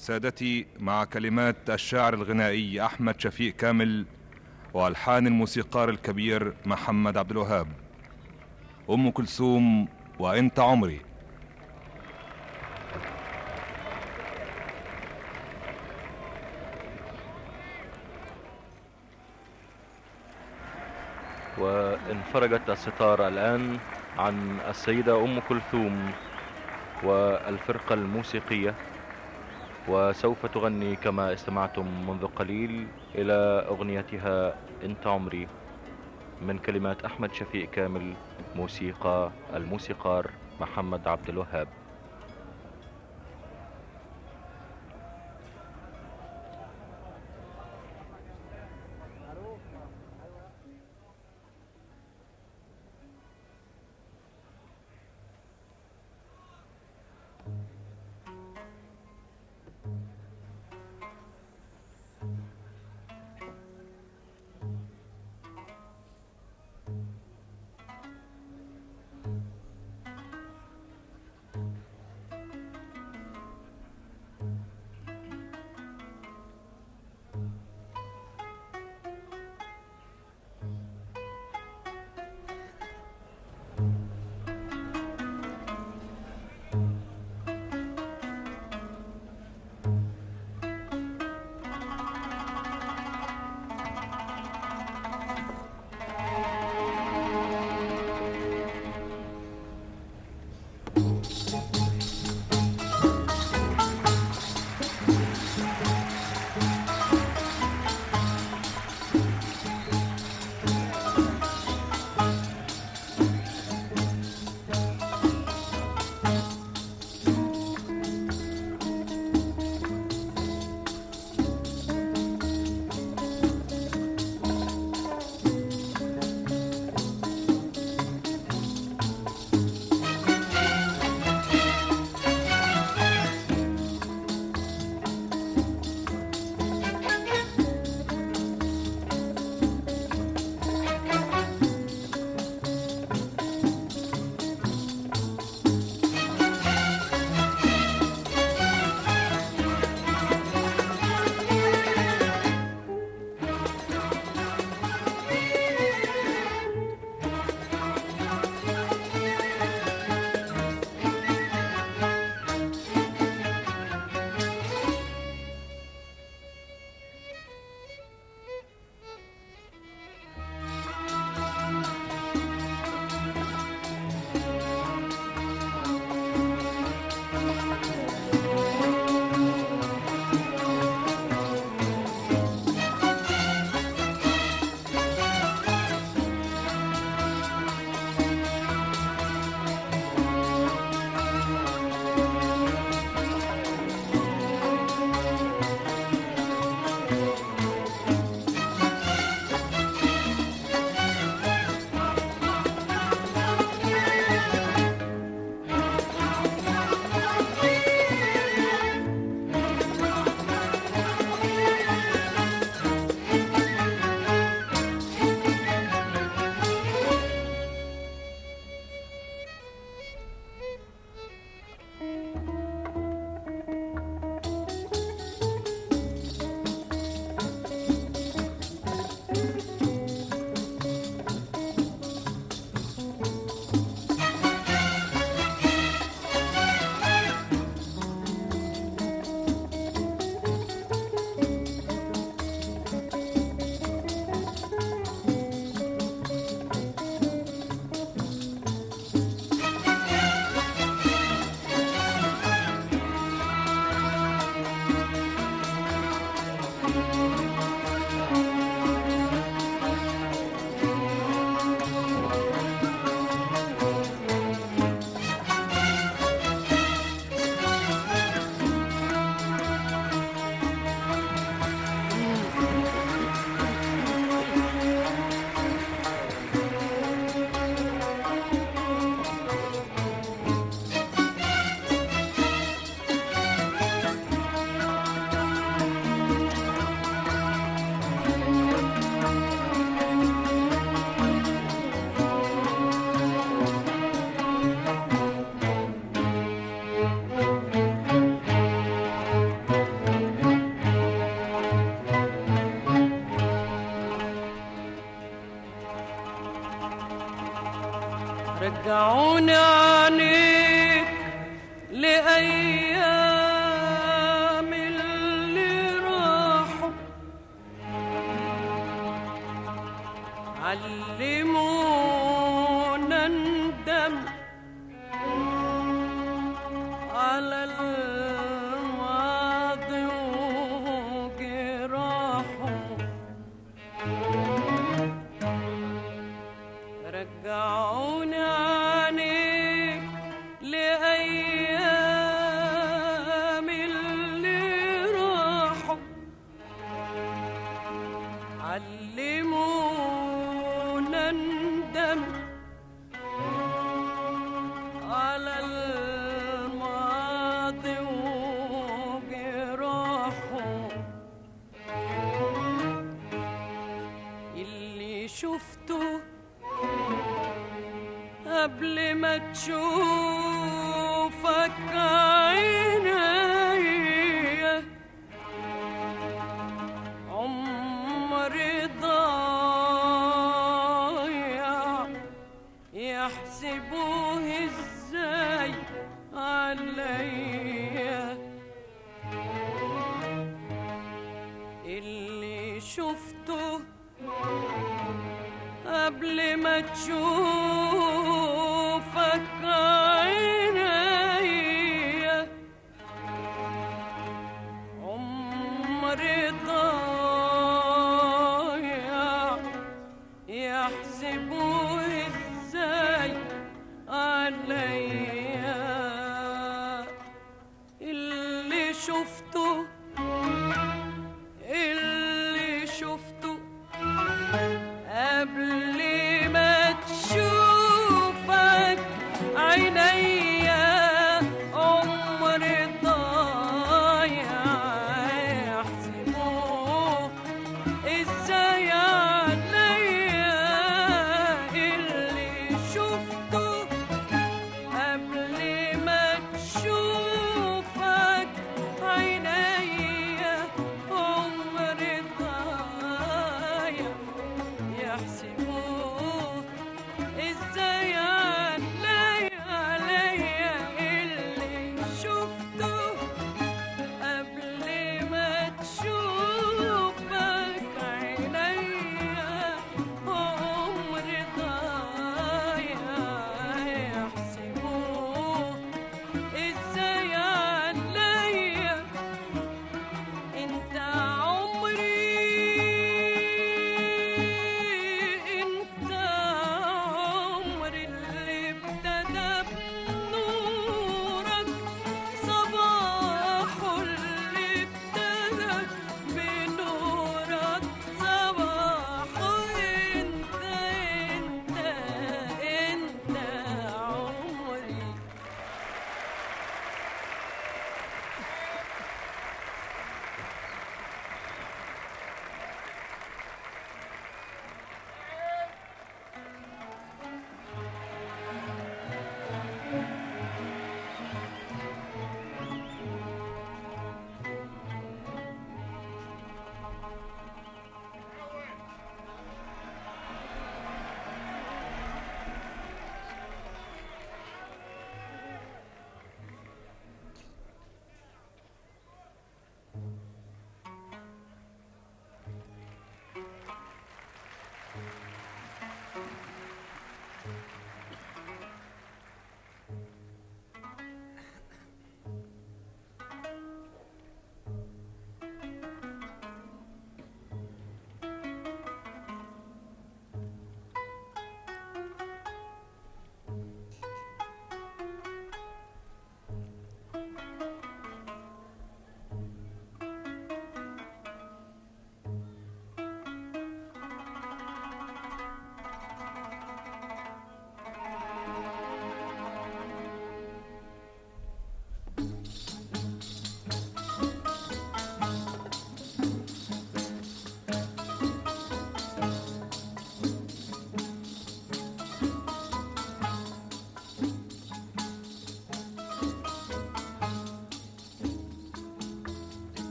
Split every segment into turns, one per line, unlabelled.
سادتي مع كلمات الشاعر الغنائي أحمد شفيق كامل وألحان الموسيقار الكبير محمد عبد الوهاب أم كلثوم وأنت عمري
وانفرجت الستار الآن عن السيدة أم كلثوم والفرقة الموسيقية وسوف تغني كما استمعتم منذ قليل إلى أغنيتها انت عمري من كلمات أحمد شفيق كامل موسيقى الموسيقار محمد عبد الوهاب
تشوفك عينيا عمري ضايع يحسبوه ازاي عليا اللي شفته قبل ما تشوفك عينيا عمري ضايع يحسبوه ازاي عليا اللي شفته اللي شفته قبل ما تشوفك عينيا عمري ضايع يحسبوه ازاي عليا اللي شفته قبل ما تشوفك عينيا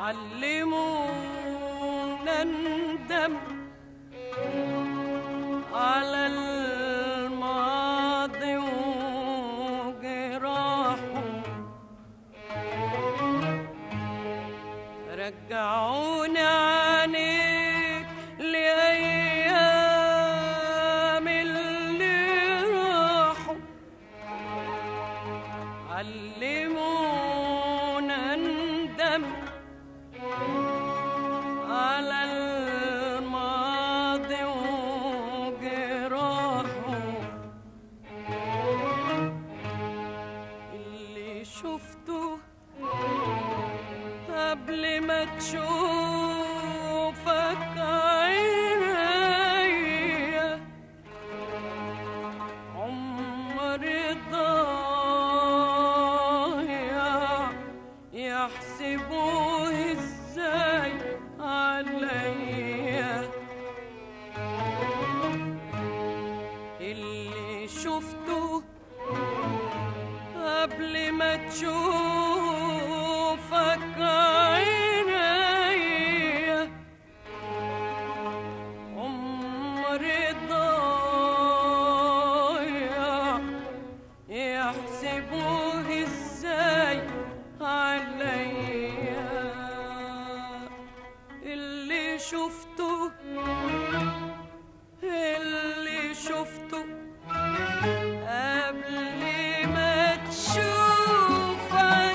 علمونا ندم على الماضي وجراحه رجعوني عنيك لأيام اللي راحوا علمونا ندم على الماضي وجراحه اللي شفته قبل ما تشوفك عينيا عمري ضايع يحسبوه ازاي عليا اللي شفته قبل ما تشوفك عينيا عمري ضايع يحسبوه ازاي عليا اللي شفته اللي شفته قبل ما تشوفك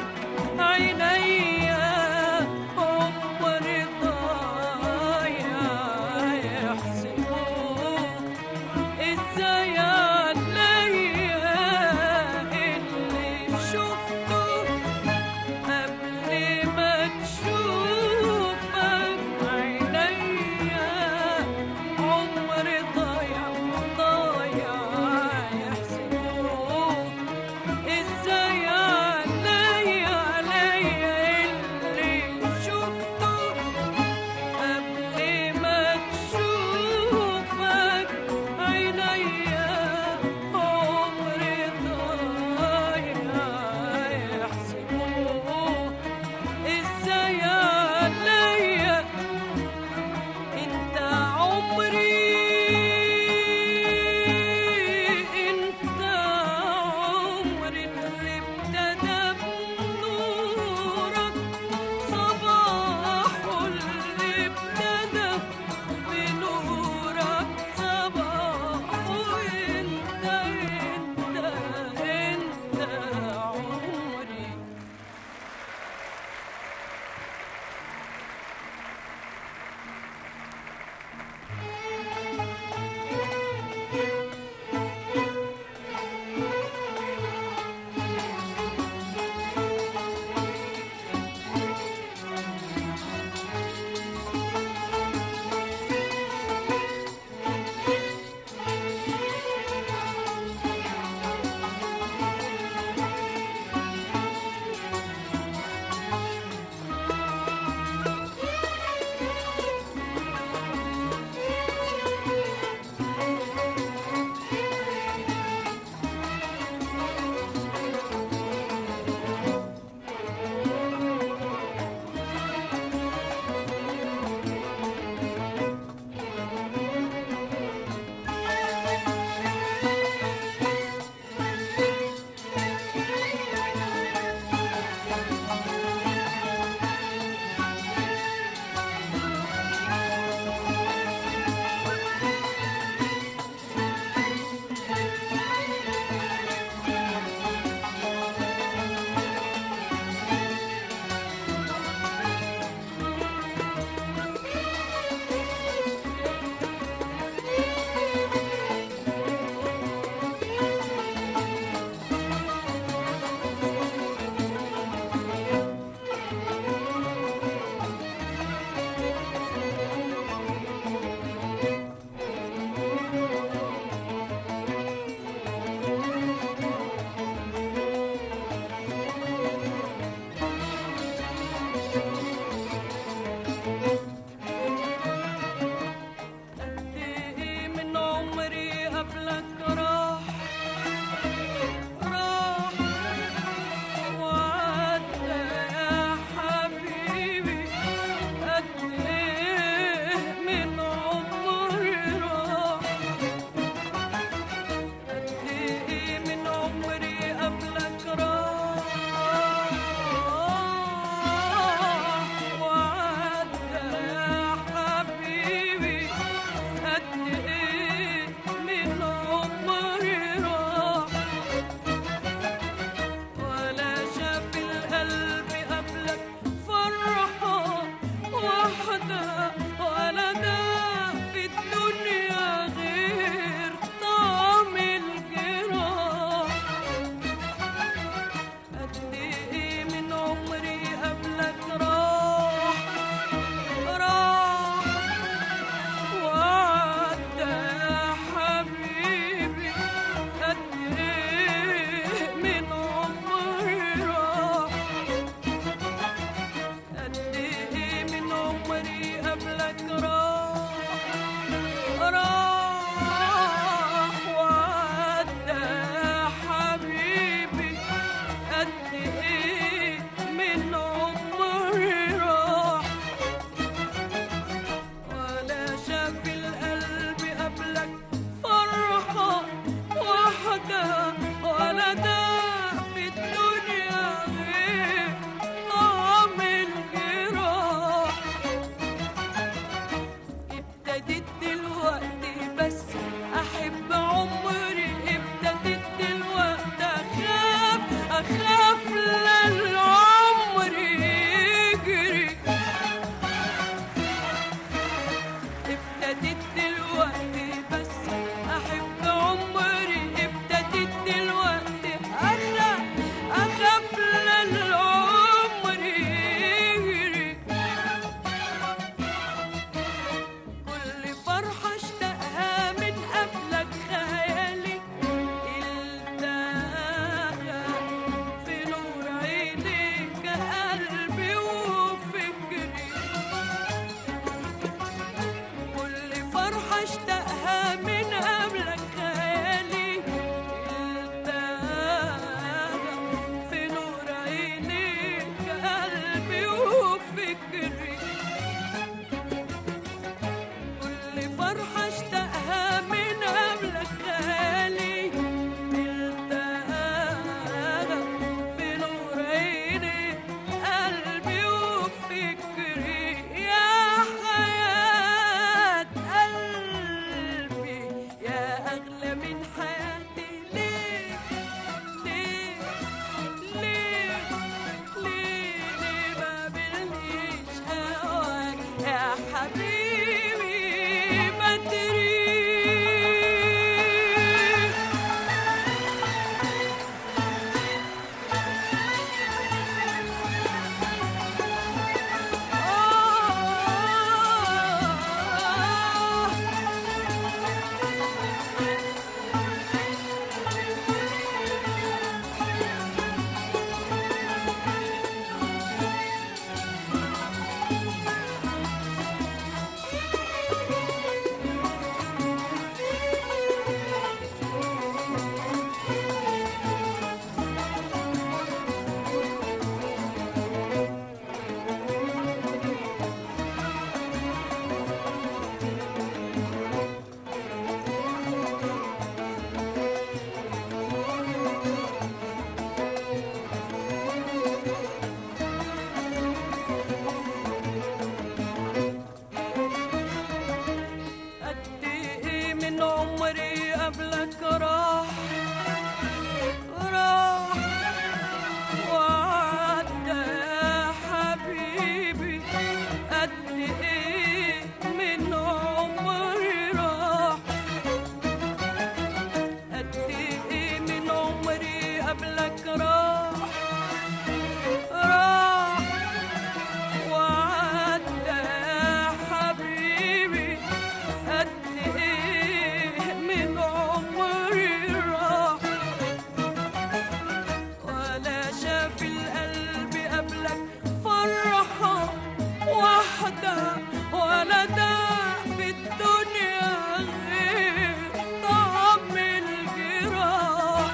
وحدة ولا ده في الدنيا غير طعم الجراح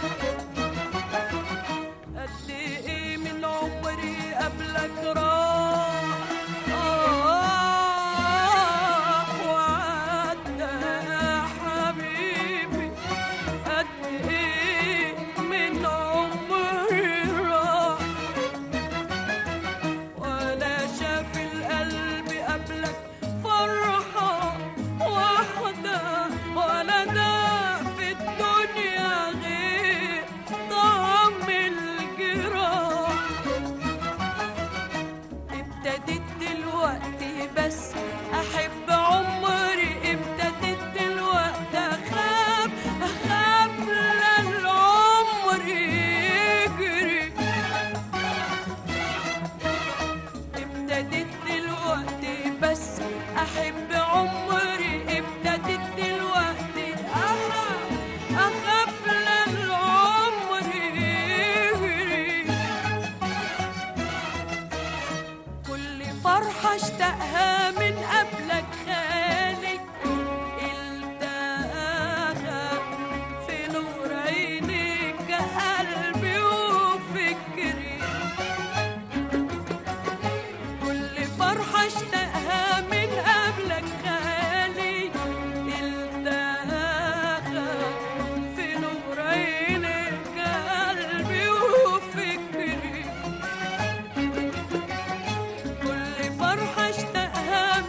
قد ايه من عمري قبلك راح آه وعدى يا حبيبي قد ايه من عمري راح ولا شاف القلب قبلك فرحة واحدة ولا ده في الدنيا غير طعم الجراح ابتديت دلوقتي بس احب عمري ابتديت دلوقتي اخاف اخاف للعمر يجري ابتديت دلوقتي بس احب عمري ابتديت دلوقتي اخاف اخاف للعمر يجري كل فرحة اشتقها من قبلك خالي التقاها في نور عينيك قلبي وفكري كل فرحة اشتقها من قبلك خالي التقاها في نور عينيك قلبي وفكري كل فرحة اشتقها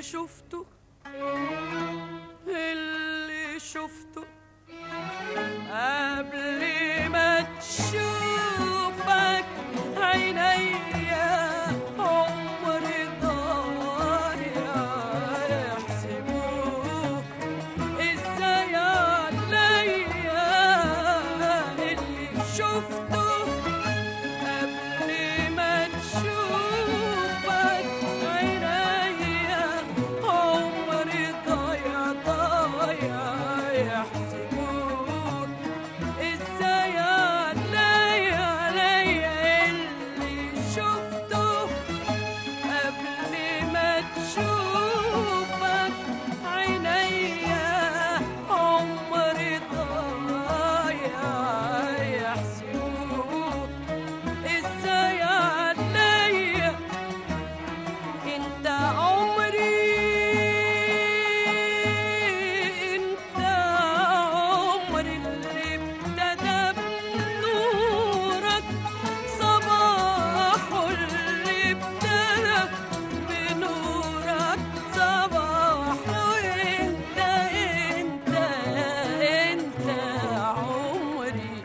شفته اللي شفته قبل ما تشوفك عينيا عمري ضايع يحسبوك ازاي عليا اللي شفته قبل ما تشوفك عينيا عمري ضايع ضايع يحسبوك ازاي عليا عليا اللي شفته قبل ما تشوفك عينيا عمري ضايع يحسبوك ازاي عليا انت عمري انت عمري اللي ابتدى بنورك صباحه اللي ابتدى بنورك صباحه انت انت انت عمري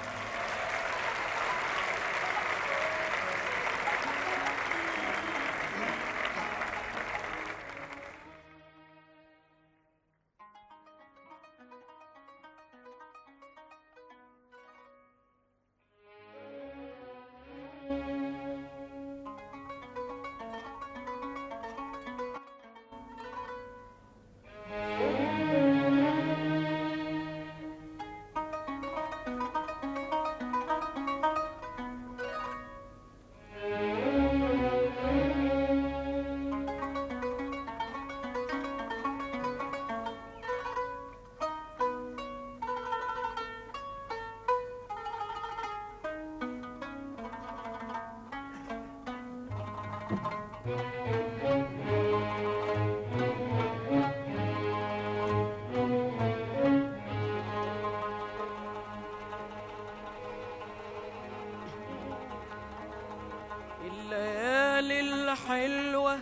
الليالي الحلوة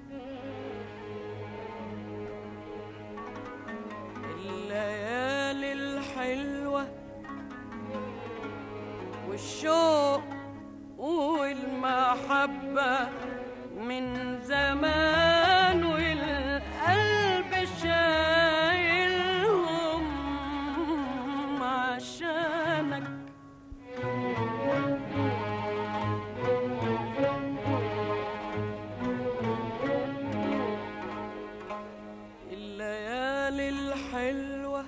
الليالي الحلوة والشوق والمحبة من زمان والقلب شايلهم عشانك الليالي الحلوة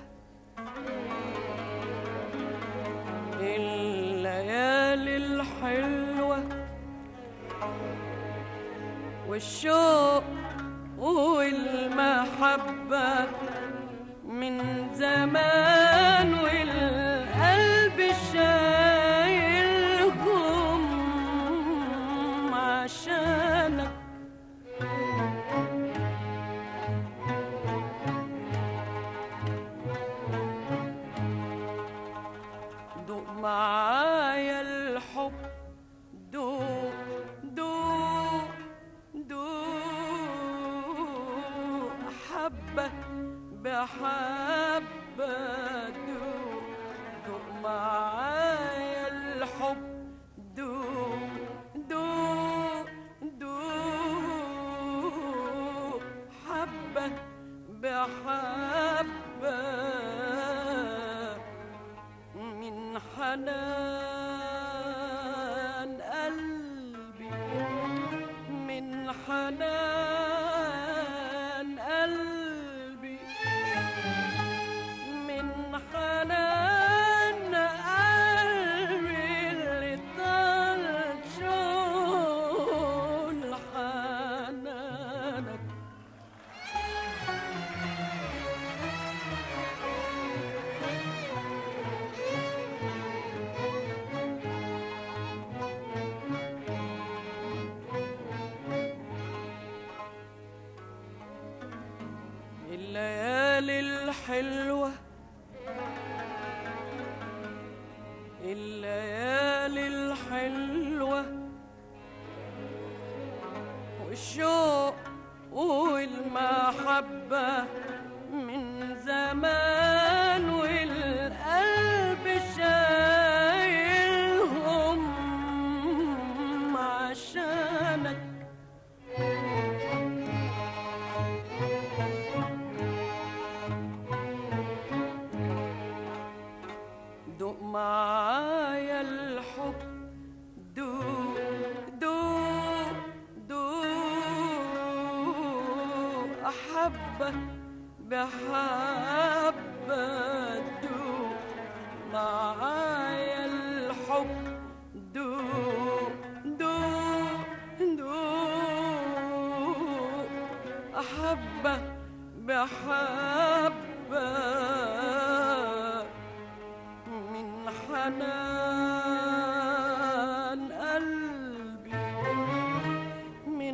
الليالي الحلوة والشوق والمحبة من زمان والقلب شايلهم عشانك دوق معايا الحب دوق دوق دوق حبة بحبة دوق دوق معايا الحب دوق دوق دوق حبة بحبة من حنان قلبي من حنان قلبي من حنان قلبي اللي طال شول حنانك الليالي الحلوة الليالي الحلوة والشوق والمحبة حبة بحبة دوق معايا الحب دوق دوق دوق حبة بحبة من حنان قلبي من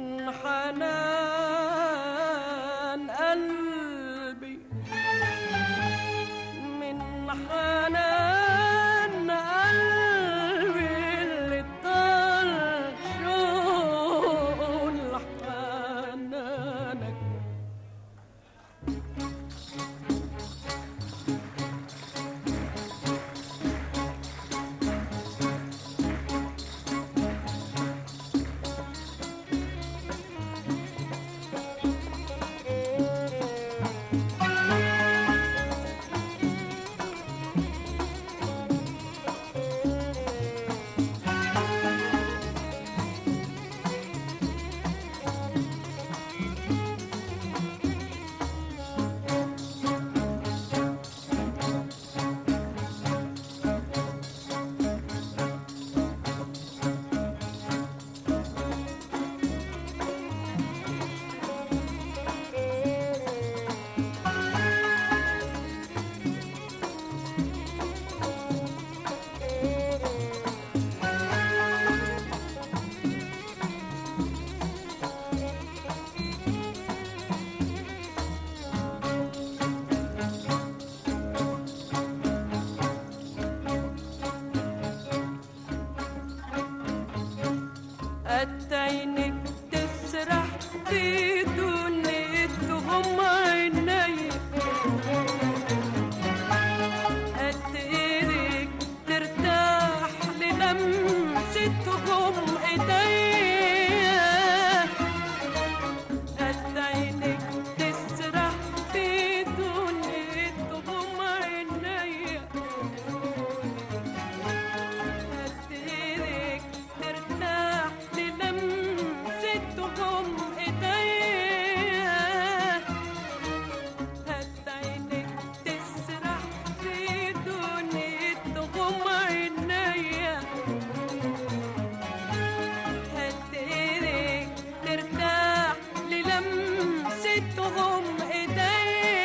حنان قلبي من حنان قلبي اللي طال شوق حنانك عينك تسرح في دنيتهم عيني قد ايدك ترتاح للمستهم ايديا قد عينك تسرح في دنيتهم عيني قد ايدك ترتاح للمستهم ايديا قد عينك تسرح في دنيتهم عينيا قد ايدك ترتاح للمستهم ايديا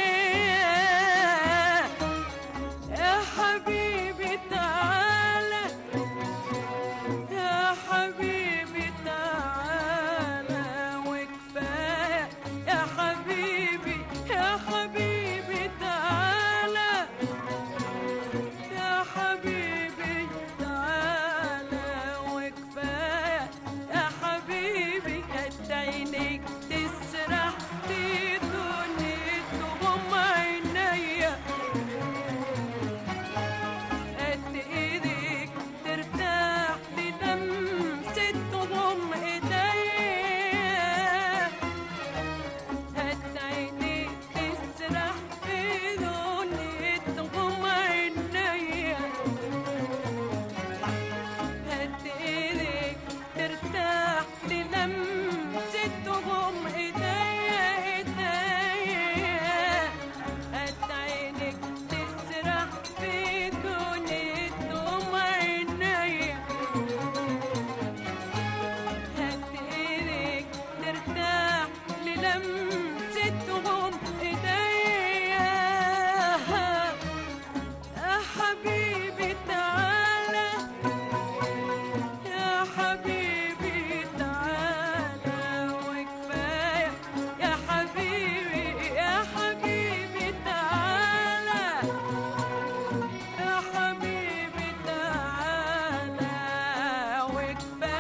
يا حبيبي تعالى يا حبيبي تعالى وكفاية يا حبيبي يا حبيبي تعالى يا حبيبي تعالى وكفاية يا حبيبي قد عينيك تسرح في دنيتهم عينيا قد ايدك ترتاح للمستهم ايديا قد عينيك تسرح في دنيتهم عينيا قد ايدك ترتاح للمستهم ايديا ايديا قد عينك تسرح في دنيتهم عينيا قد ايدك ترتاح للمستهم ايديا يا حبيبي تعالى يا حبيبي تعالى وكفاية يا حبيبي يا حبيبي تعالى يا حبيبي تعالى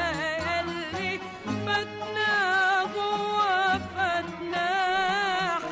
وكفاية اللي فاتنا وفاتنا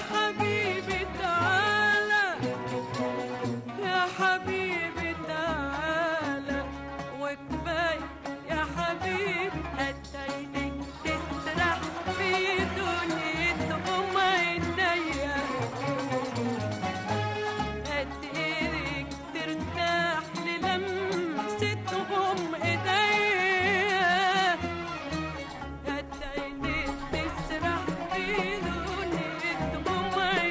حبيبي تعالى يا حبيبي تعالى وكفاية يا حبيبي أتيتك تسرح في دنيتهم عينيا أديرك ترتاح للمستهم إيديا أتيتك تسرح في دنيتهم عينيا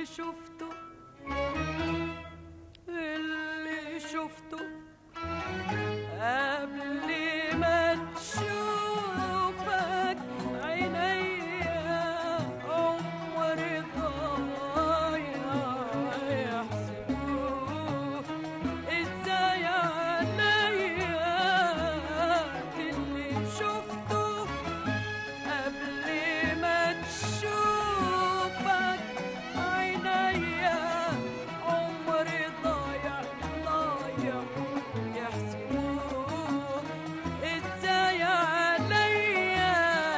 شفته اللي شفته قبل ما تشوفك عينيا عمري ضايع يحسبوه ازاي عليا اللي شفته قبل ما تشوفك عينيا عمري ضايع ضايع يحسبوه ازاي عليا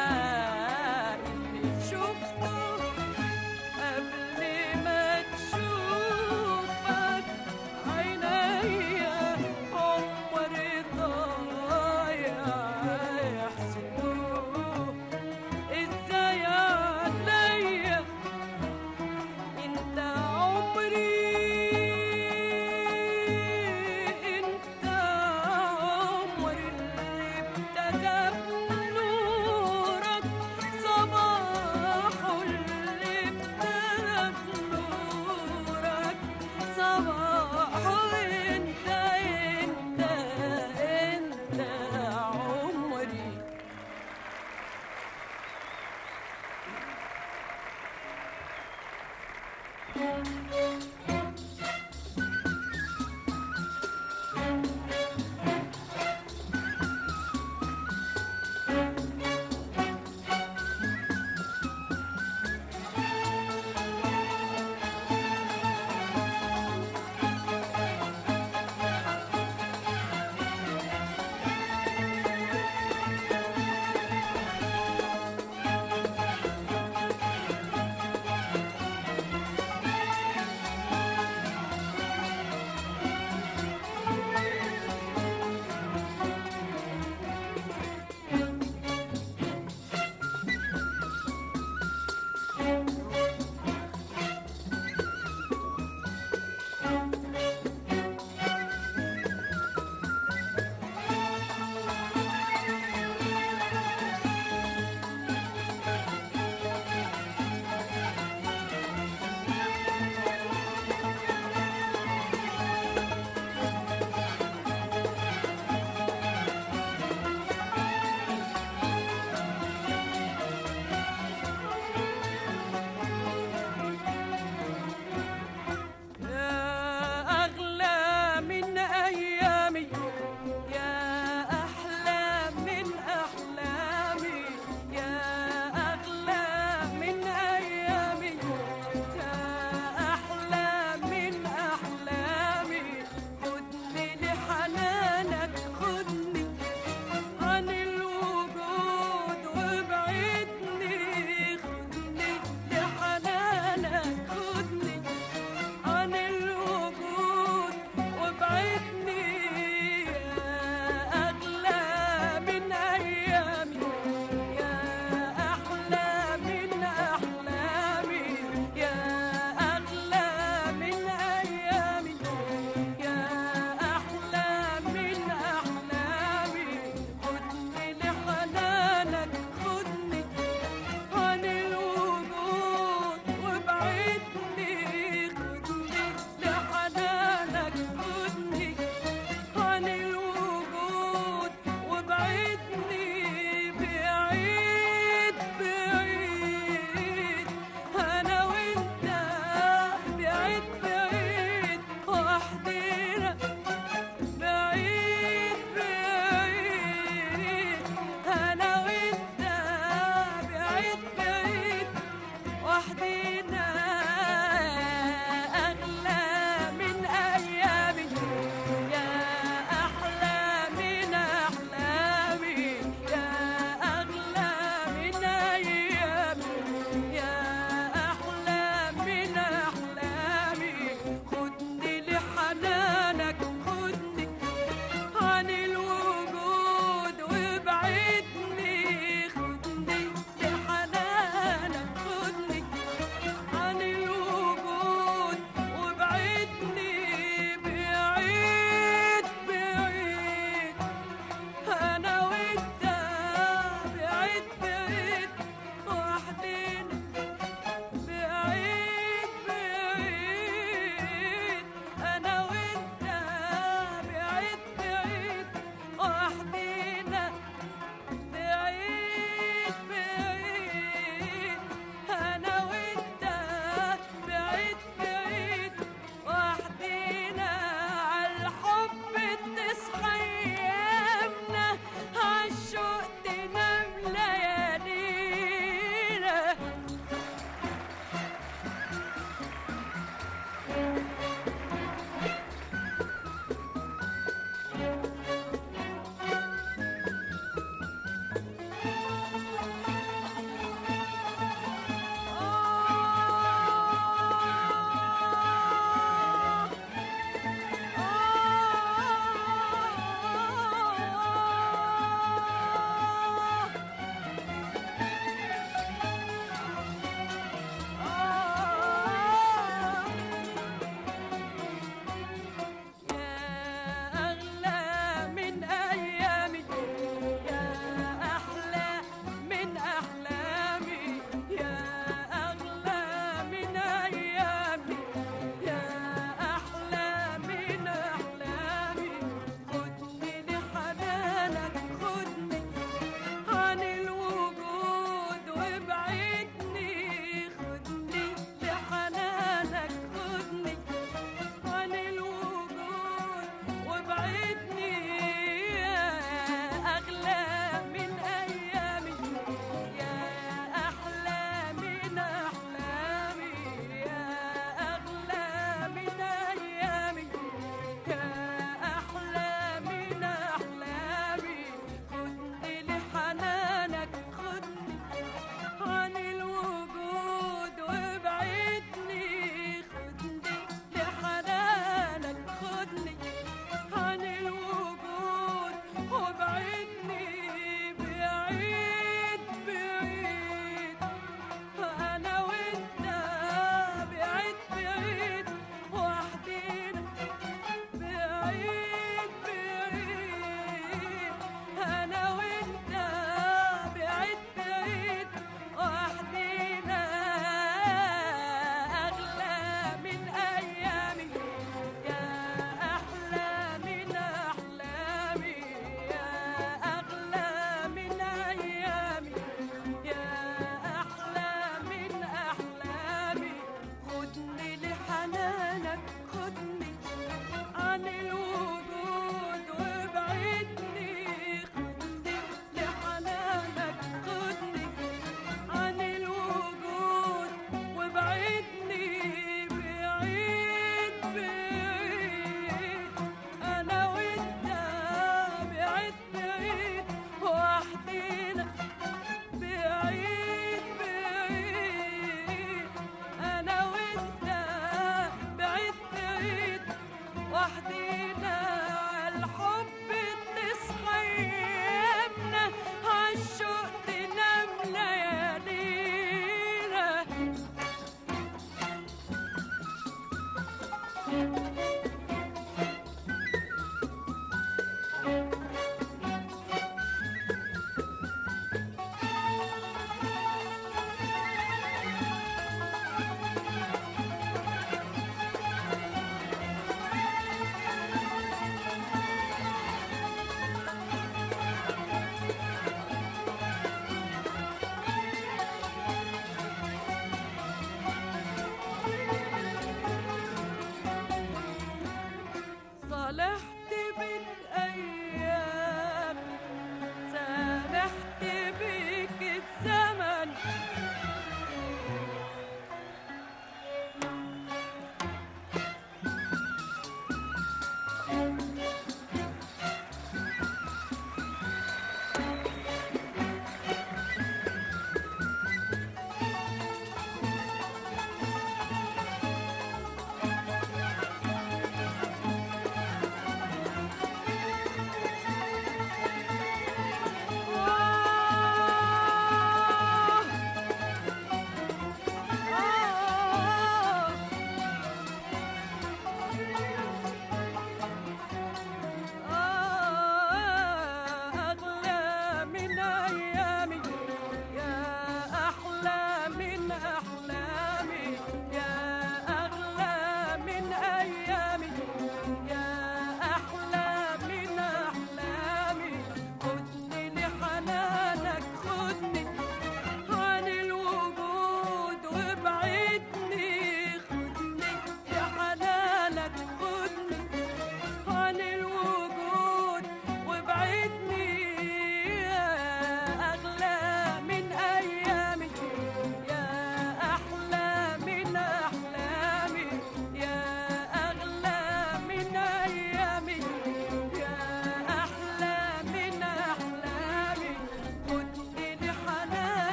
اللي شفته قبل ما تشوفك عينيا عمري ضايع يحسبوه ازاي عليا انت عمري انت عمري اللي ابتدى بنورك صباحه اللي ابتدى بنورك صباحه انت انت انت عمري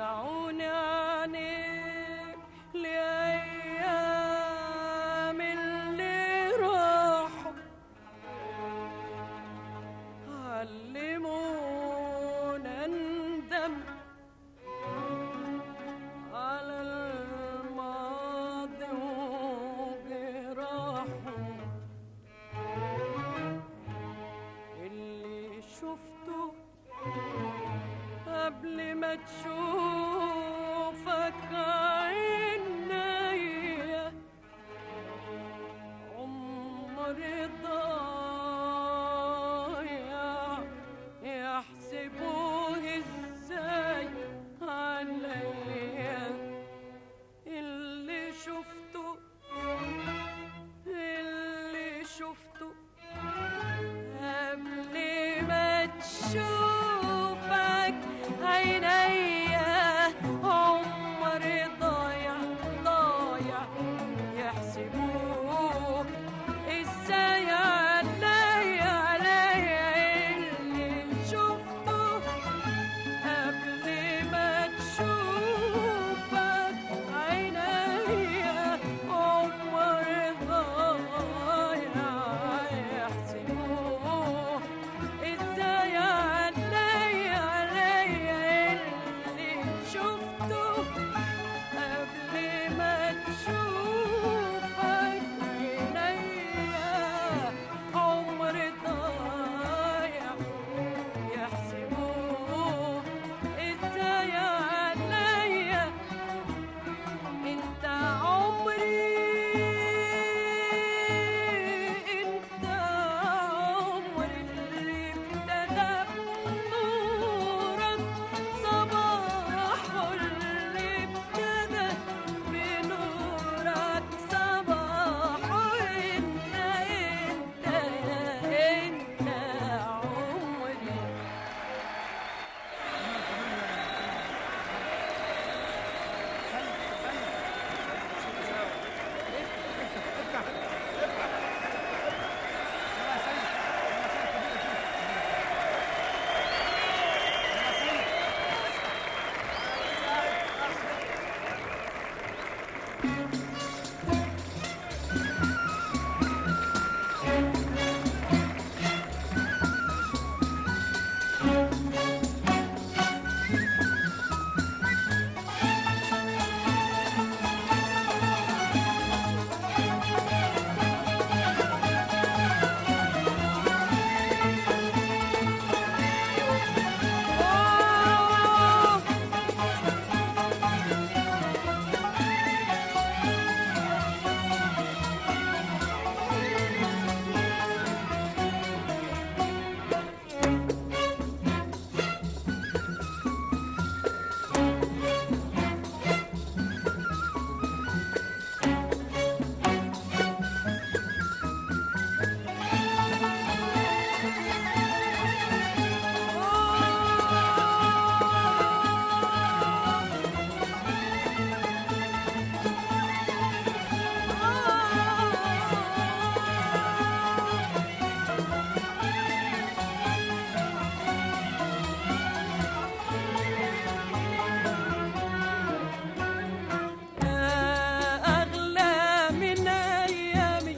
رجعوني عنيك لأيام اللي راحوا علمونا ندم على الماضي وجراحه اللي شفته قبل ما تشوفك عينيا عمري ضايع يحسبوه ازاي عليا اللي شفته اللي شفته قبل ما تشوفك عينيا عمري ضايع ضايع يحسبوه ازاي عليا عليا اللي شفته قبل ما تشوفك عينيا عمري ضايع يحسبوه ازاي عليا عليا اللي شفته قبل ما تشوفك عينيا عمري ضايع يحسبوه ازاي عليا انت عمري انت عمري اللي ابتدى بنورك صباحه اللي ابتدى بنورك صباحه انت انت انت عمري أغلى من أيامي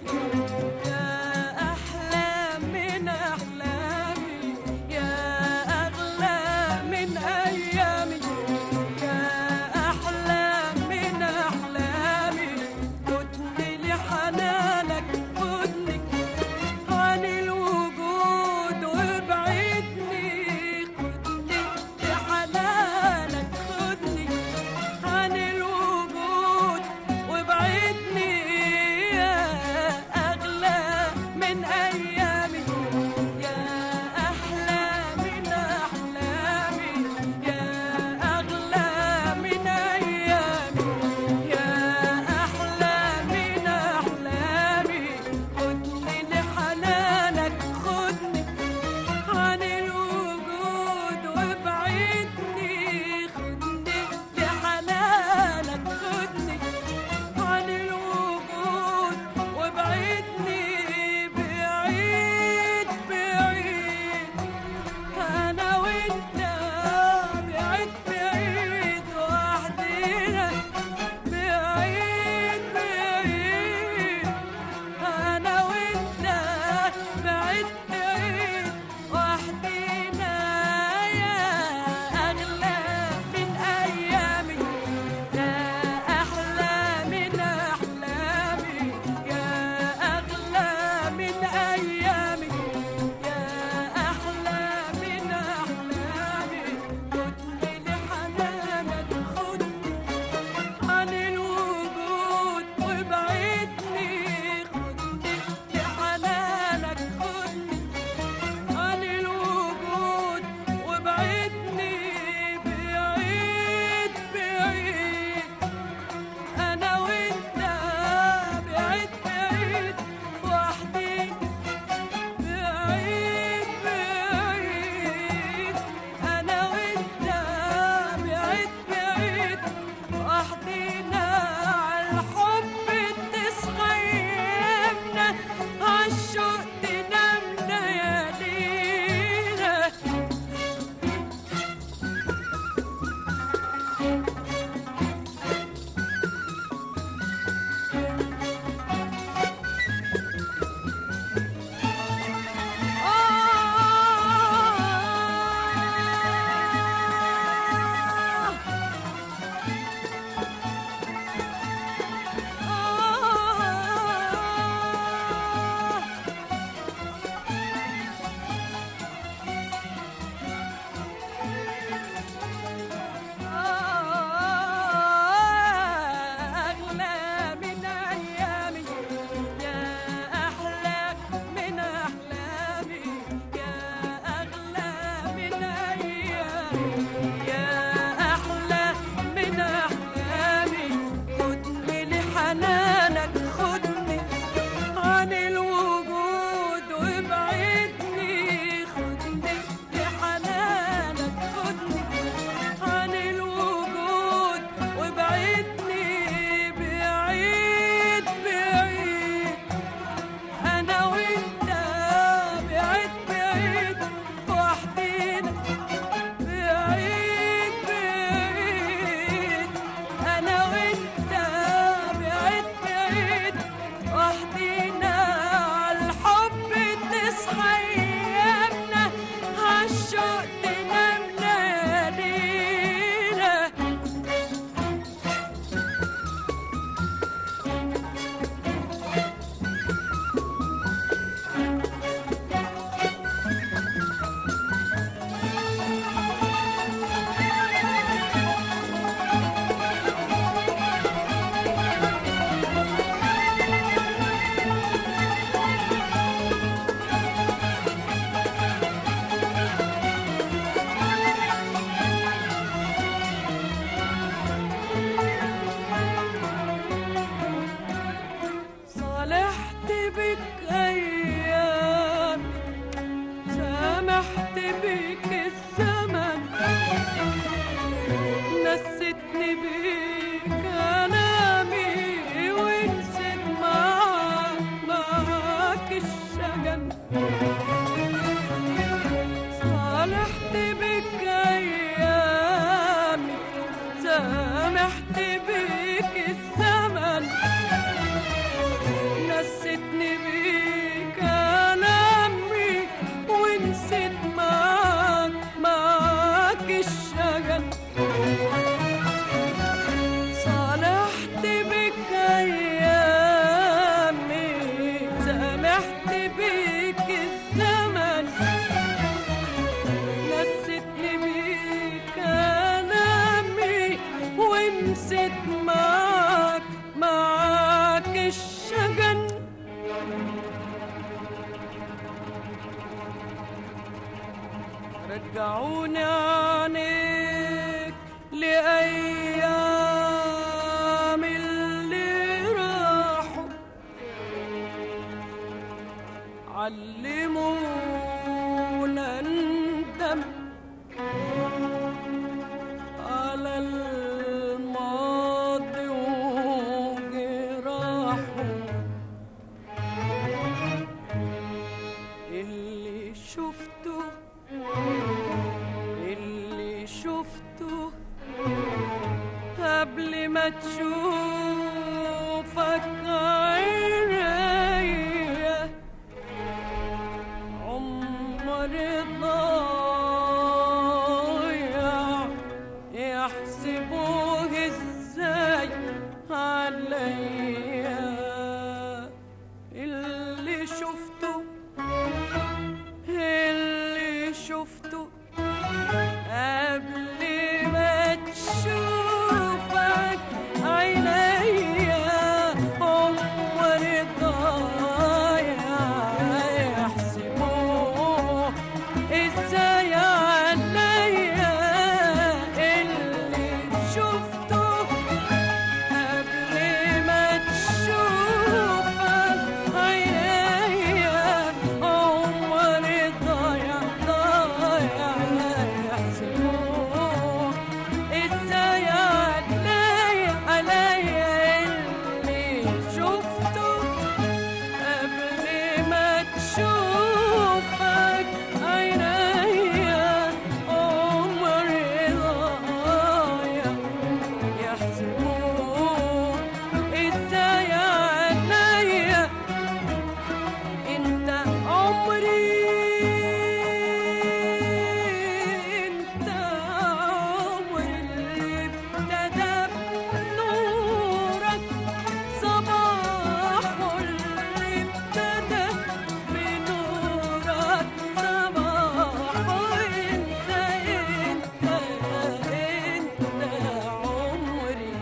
يا أحلى من أحلامي يا أغلى من أيامي يا أحلى من أحلامي خدني لحنانك خدني عن الوجود وابعدني خدني لحنانك خدني عن الوجود وابعدني يا أغلى من أيامي يا أحلى من أحلامي يا أغلى من أيامي يا أحلى من أحلامي خدني لحنانك خدني عن الوجود وابعدني خدني لحنانك خدني عن الوجود وابعدني بعيد بعيد انا وانت بعيد بعيد سرحت بيك الزمن نستني بيك أنامي ونسيت معاك معاك الشجن صالحت بك أيامي سامحت بك الزمن نستني بيك ألمي ونسيت معاك معاك الشجن صالحت بك أيامي سامحت بك الزمن نستني بيك ألمي ونسيت معاك معاك الشجن رجعوني عنيك لأيام اللي راحوا علمونا ندم على الماضي وجراحه اللي شفته اللي شفته قبل ما تشوفك عينيا عمري ضايع يحسبوه ازاي عليا اللي شفته اللي شفته قبل ما تشوفك عينيا عمري ضايع يحسبوه ازاي عليا اللي شفته قبل ما تشوفك عينيا عمري ضايع ضايع يحسبوه ازاي عليا عليا اللي شفته قبل ما تشوفك عينيا عمري ضايع يحسبوه ازاي عليا انت عمري انت عمري اللي ابتدى بنورك صباحه اللي ابتدى بنورك صباحه انت انت انت عمري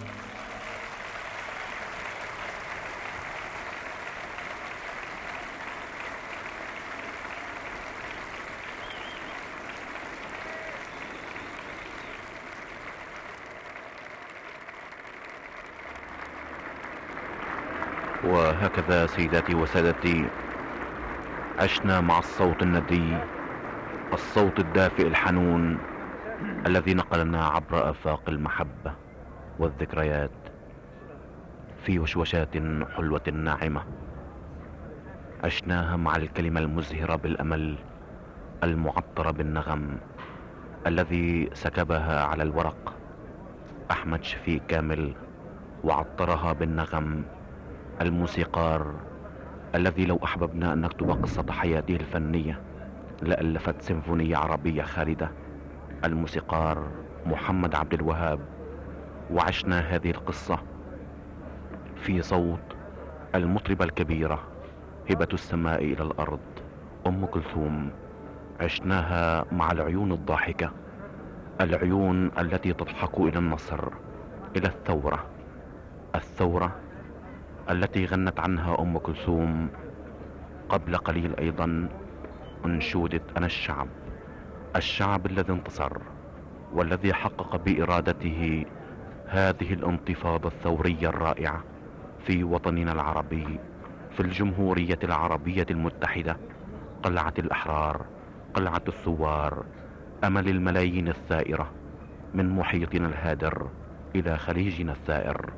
وهكذا سيداتي وسادتي عشنا مع الصوت الندي الصوت الدافئ الحنون الذي نقلنا عبر آفاق المحبة والذكريات في وشوشات حلوة ناعمة عشناها مع الكلمة المزهرة بالأمل المعطرة بالنغم الذي سكبها على الورق أحمد شفيق كامل وعطرها بالنغم الموسيقار الذي لو أحببنا أن نكتب قصة حياته الفنية لألفت سيمفونية عربية خالدة الموسيقار محمد عبد الوهاب وعشنا هذه القصة في صوت المطربة الكبيرة هبة السماء إلى الأرض أم كلثوم عشناها مع العيون الضاحكة العيون التي تضحك إلى النصر إلى الثورة الثورة التي غنت عنها أم كلثوم قبل قليل أيضا أنشودة أنا الشعب الشعب الذي انتصر والذي حقق بإرادته هذه الانتفاضة الثورية الرائعة في وطننا العربي في الجمهورية العربية المتحدة قلعة الأحرار قلعة الثوار أمل الملايين الثائرة من محيطنا الهادر إلى خليجنا الثائر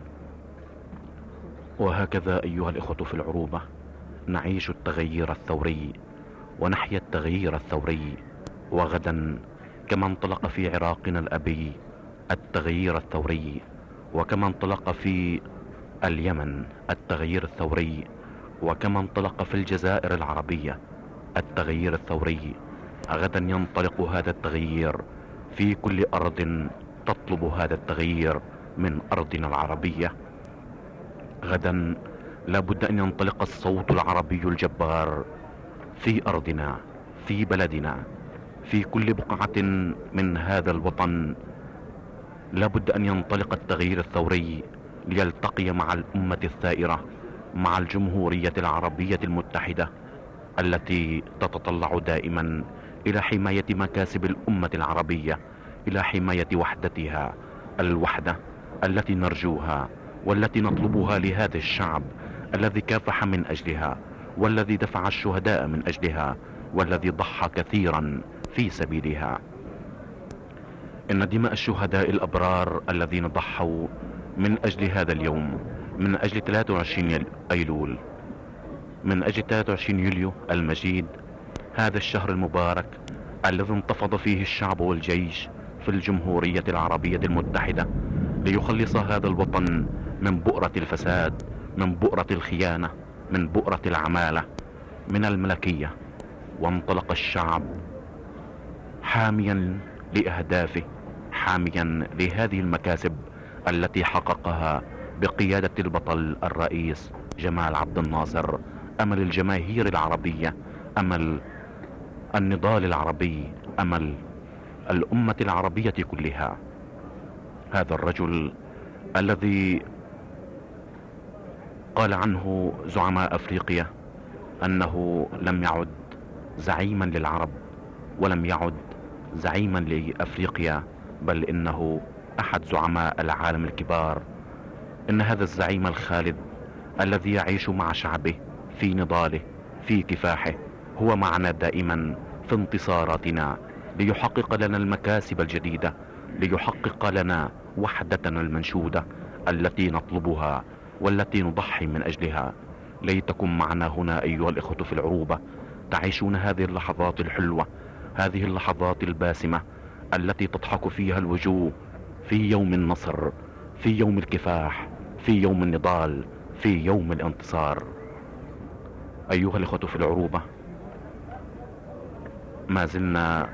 وهكذا أيها الإخوة في العروبة نعيش التغيير الثوري ونحيا التغيير الثوري وغدا كما انطلق في عراقنا الأبي التغيير الثوري وكما انطلق في اليمن التغيير الثوري وكما انطلق في الجزائر العربية التغيير الثوري غدا ينطلق هذا التغيير في كل أرض تطلب هذا التغيير من أرضنا العربية غدا لابد أن ينطلق الصوت العربي الجبار في أرضنا في بلدنا في كل بقعة من هذا الوطن لابد أن ينطلق التغيير الثوري ليلتقي مع الأمة الثائرة مع الجمهورية العربية المتحدة التي تتطلع دائما إلى حماية مكاسب الأمة العربية إلى حماية وحدتها الوحدة التي نرجوها والتي نطلبها لهذا الشعب الذي كافح من أجلها والذي دفع الشهداء من أجلها والذي ضحى كثيرا في سبيلها إن دماء الشهداء الأبرار الذين ضحوا من أجل هذا اليوم من أجل 23 أيلول من أجل 23 يوليو المجيد هذا الشهر المبارك الذي انتفض فيه الشعب والجيش في الجمهورية العربية المتحدة ليخلص هذا الوطن من بؤرة الفساد من بؤرة الخيانة من بؤرة العمالة من الملكية وانطلق الشعب حاميا لأهدافه حاميا لهذه المكاسب التي حققها بقيادة البطل الرئيس جمال عبد الناصر أمل الجماهير العربية أمل النضال العربي أمل الأمة العربية كلها هذا الرجل الذي قال عنه زعماء أفريقيا أنه لم يعد زعيما للعرب ولم يعد زعيما لأفريقيا بل إنه أحد زعماء العالم الكبار إن هذا الزعيم الخالد الذي يعيش مع شعبه في نضاله في كفاحه هو معنا دائما في انتصاراتنا ليحقق لنا المكاسب الجديدة ليحقق لنا وحدتنا المنشودة التي نطلبها والتي نضحي من أجلها ليتكن معنا هنا أيها الإخوة في العروبة تعيشون هذه اللحظات الحلوة هذه اللحظات الباسمة التي تضحك فيها الوجوه في يوم النصر في يوم الكفاح في يوم النضال في يوم الانتصار أيها الإخوة في العروبة ما زلنا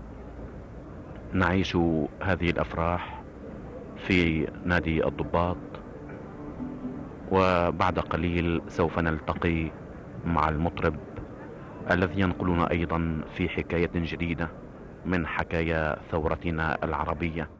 نعيش هذه الأفراح في نادي الضباط وبعد قليل سوف نلتقي مع المطرب الذي ينقلنا أيضا في حكاية جديدة من حكايا ثورتنا العربية